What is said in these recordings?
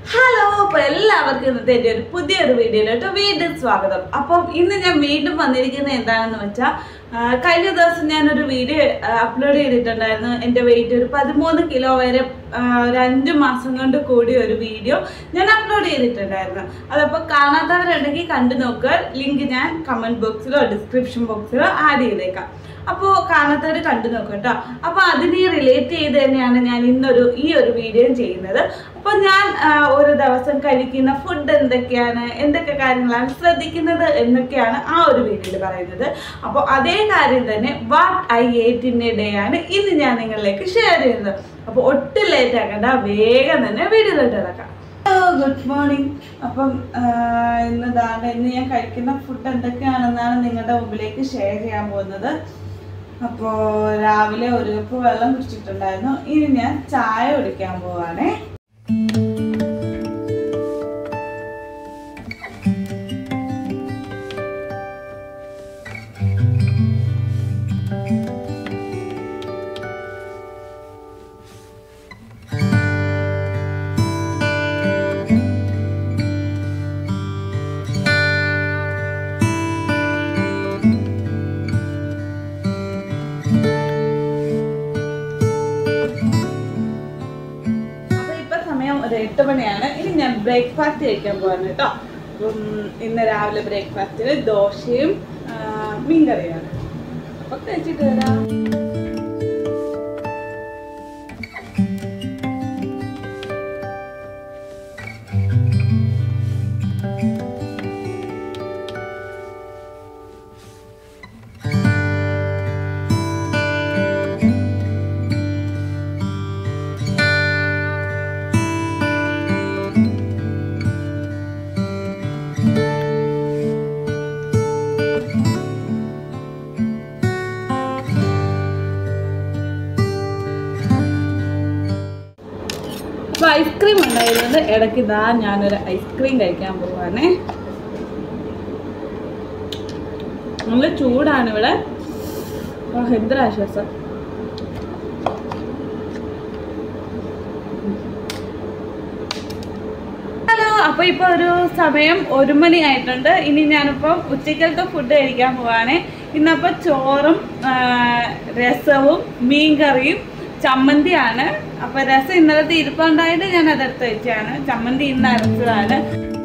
hello അപ്പൊ എല്ലാവർക്കും ഇന്നത്തെ എൻ്റെ ഒരു പുതിയൊരു വീഡിയോയിലോട്ട് വീണ്ടും സ്വാഗതം അപ്പം ഇന്ന് ഞാൻ വീണ്ടും വന്നിരിക്കുന്നത് എന്താണെന്ന് വെച്ചാൽ കഴിഞ്ഞ ദിവസം ഞാനൊരു വീഡിയോ അപ്ലോഡ് ചെയ്തിട്ടുണ്ടായിരുന്നു എൻ്റെ വെയിറ്റ് ഒരു പതിമൂന്ന് കിലോ വരെ ആ, ഒരു അഞ്ച് മാസം കൊണ്ട് കൂടിയ ഒരു വീഡിയോ ഞാൻ അപ്ലോഡ് ചെയ്തിട്ടുണ്ടായിരുന്നു അതപ്പോൾ കാണാത്തവരുണ്ടെങ്കിൽ കണ്ടു നോക്കുക ലിങ്ക് ഞാൻ കമൻറ്റ് ബോക്സിലോ ഡിസ്ക്രിപ്ഷൻ ബോക്സിലോ ആഡ് ചെയ്തേക്കാം അപ്പോൾ കാണാത്തവർ കണ്ടു നോക്കുക കേട്ടോ അപ്പോൾ അതിനെ റിലേറ്റ് ചെയ്ത് തന്നെയാണ് ഞാൻ ഇന്നൊരു ഈ ഒരു വീഡിയോ ചെയ്യുന്നത് അപ്പോൾ ഞാൻ ആ, ഒരു ദിവസം കഴിക്കുന്ന ഫുഡ് എന്തൊക്കെയാണ് എന്തൊക്കെ കാര്യങ്ങളാണ് ശ്രദ്ധിക്കുന്നത് എന്നൊക്കെയാണ് ആ ഒരു വീഡിയോയിൽ പറയുന്നത് അപ്പോൾ അതേ കാര്യം തന്നെ what I ate in a day ആണ് ഇന്ന് ഞാൻ നിങ്ങളിലേക്ക് ഷെയർ ചെയ്യുന്നത് അപ്പോൾ ഒട്ടും ലേറ്റ് ആക്കണ്ട വേഗം തന്നെ വീഡിയോയിലോട്ട് ഇറക്കാം ഹലോ ഗുഡ് മോർണിംഗ് അപ്പം ആ, ഇന്ന് ദാണ്ട് ഇന്ന് ഞാൻ കഴിക്കുന്ന ഫുഡ് എന്തൊക്കെയാണെന്നാണ് നിങ്ങളുടെ മുമ്പിലേക്ക് ഷെയർ ചെയ്യാൻ പോകുന്നത് അപ്പോൾ രാവിലെ ഒരു കപ്പ് വെള്ളം കുടിച്ചിട്ടുണ്ടായിരുന്നു ഇനി ഞാൻ ചായ കുടിക്കാൻ പോവാണേ അപ്പൊ ഇപ്പൊ സമയം ഒരു എട്ട് മണിയാണ് ഇനി ഞാൻ ബ്രേക്ക്ഫാസ്റ്റ് കഴിക്കാൻ പോവാണ് കേട്ടോ അപ്പം ഇന്ന് രാവിലെ ബ്രേക്ക്ഫാസ്റ്റിന് ദോശയും ആ, മീൻകറിയാണ് അപ്പൊ കഴിച്ചിട്ട് വരാം അപ്പൊ ഐസ്ക്രീം ഉണ്ടായിരുന്നത് ഇടയ്ക്ക് ഇതാ ഞാനൊരു ഐസ്ക്രീം കഴിക്കാൻ പോവാണേ നല്ല ചൂടാണ് ഇവിടെ ആ, എന്തൊരാശ്വാസം ഹലോ അപ്പൊ ഇപ്പൊ ഒരു സമയം ഒരു മണി ആയിട്ടുണ്ട് ഇനി ഞാനിപ്പം ഉച്ചക്കലത്തെ ഫുഡ് കഴിക്കാൻ പോവാണ് ഇന്നപ്പോ ചോറും ആ, രസവും മീൻകറിയും ചമ്മന്തിയാണ് അപ്പൊ രസം ഇന്നലത്തെ ഇരിപ്പുണ്ടായിട്ട് ഞാൻ അതെടുത്ത് വെച്ചാണ് ചമ്മന്തി ഇന്ന് അരച്ചതാണ്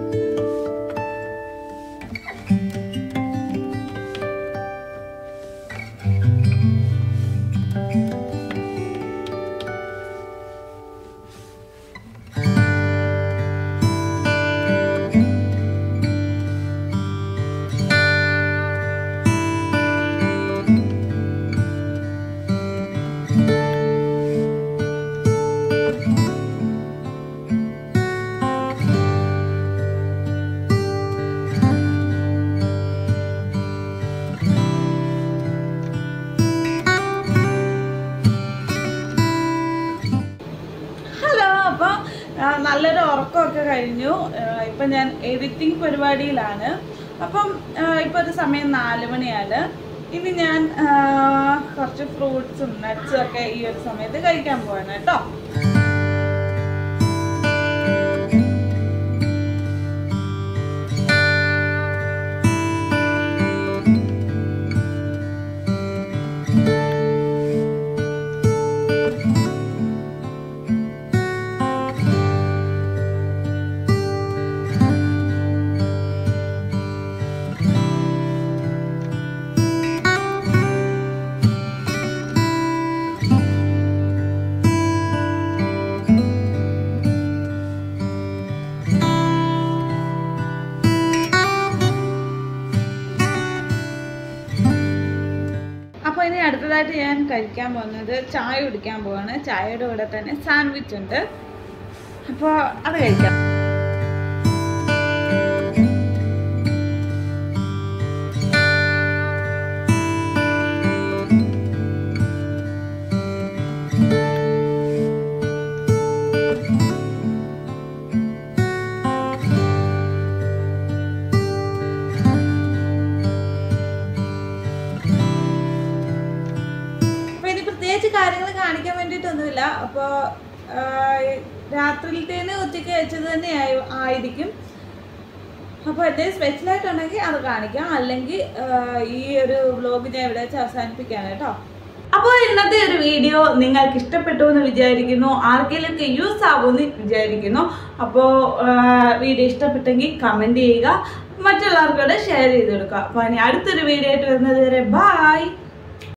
ഹലോ അപ്പോൾ നല്ലൊരു ഉറക്കമൊക്കെ കഴിഞ്ഞു ആ, ഇപ്പം ഞാൻ എഡിറ്റിംഗ് പരിപാടിയിലാണ് അപ്പം ആ, ഇപ്പൊ ഒരു സമയം നാല് മണിയാണ് ഇനി ഞാൻ ആ, കുറച്ച് ഫ്രൂട്ട്സും നട്ട്സും ഒക്കെ ഈ ഒരു സമയത്ത് കഴിക്കാൻ പോവാണ് കേട്ടോ അപ്പോൾ ഇനി അടുത്തതായിട്ട് ഞാൻ കഴിക്കാൻ പോകുന്നത് ചായ കുടിക്കാൻ പോവാണ് ചായയുടെ കൂടെ തന്നെ സാൻഡ്വിച്ച് ഉണ്ട് അപ്പോൾ അത് കഴിക്കാം അപ്പൊ ഇനി പ്രത്യേകിച്ച് കാര്യങ്ങൾ കാണിക്കാൻ വേണ്ടിയിട്ടൊന്നുമില്ല അപ്പോൾ രാത്രിയിലത്തേന് ഉച്ചയ്ക്ക് വെച്ചത് തന്നെ ആയി- ആയിരിക്കും അപ്പോൾ എന്തെങ്കിലും സ്പെഷ്യലായിട്ടുണ്ടെങ്കിൽ അത് കാണിക്കാം അല്ലെങ്കിൽ ഈ ഒരു വ്ലോഗ് ഞാൻ ഇവിടെ വെച്ച് അവസാനിപ്പിക്കുകയാണ് കേട്ടോ അപ്പോൾ ഇന്നത്തെ ഒരു വീഡിയോ നിങ്ങൾക്ക് ഇഷ്ടപ്പെട്ടു എന്ന് വിചാരിക്കുന്നു ആർക്കെങ്കിലുമൊക്കെ യൂസ് ആകുമെന്ന് വിചാരിക്കുന്നു അപ്പോൾ വീഡിയോ ഇഷ്ടപ്പെട്ടെങ്കിൽ കമൻറ്റ് ചെയ്യുക മറ്റുള്ളവർക്കൂടെ ഷെയർ ചെയ്ത് കൊടുക്കുക അപ്പോൾ ഇനി അടുത്തൊരു വീഡിയോ ആയിട്ട് വരുന്നത് വരെ ബായ്